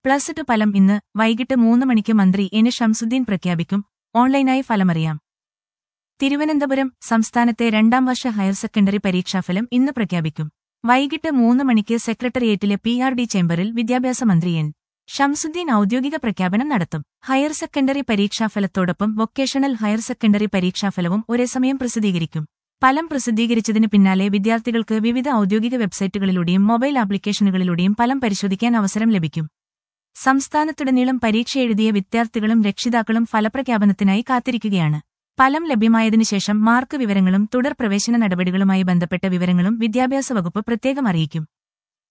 plus two ഫലം ഇന്ന് വൈകിട്ട് മൂന്ന് മണിക്ക് മന്ത്രി എൻ ഷംസുദ്ദീൻ പ്രഖ്യാപിക്കും ഓൺലൈനായി ഫലമറിയാം തിരുവനന്തപുരം സംസ്ഥാനത്തെ രണ്ടാം വർഷ ഹയർ സെക്കൻഡറി പരീക്ഷാഫലം ഇന്ന് പ്രഖ്യാപിക്കും വൈകിട്ട് മൂന്ന് മണിക്ക് സെക്രട്ടേറിയറ്റിലെ പി ആർ ഡി ചേംബറിൽ വിദ്യാഭ്യാസ മന്ത്രി എൻ ഷംസുദ്ദീൻ ഔദ്യോഗിക പ്രഖ്യാപനം നടത്തും ഹയർ സെക്കൻഡറി പരീക്ഷാഫലത്തോടൊപ്പം വൊക്കേഷണൽ ഹയർ സെക്കൻഡറി പരീക്ഷാഫലവും ഒരേ സമയം പ്രസിദ്ധീകരിക്കും ഫലം പ്രസിദ്ധീകരിച്ചതിന് പിന്നാലെ വിദ്യാർത്ഥികൾക്ക് വിവിധ ഔദ്യോഗിക വെബ്സൈറ്റുകളിലൂടെയും മൊബൈൽ ആപ്ലിക്കേഷനുകളിലൂടെയും ഫലം പരിശോധിക്കാൻ അവസരം ലഭിക്കും സംസ്ഥാനത്തുടനീളം പരീക്ഷ എഴുതിയ വിദ്യാർത്ഥികളും രക്ഷിതാക്കളും ഫലപ്രഖ്യാപനത്തിനായി കാത്തിരിക്കുകയാണ് ഫലം ലഭ്യമായതിനുശേഷം മാർക്ക് വിവരങ്ങളും തുടർ പ്രവേശന നടപടികളുമായി ബന്ധപ്പെട്ട വിവരങ്ങളും വിദ്യാഭ്യാസ വകുപ്പ് പ്രത്യേകം അറിയിക്കും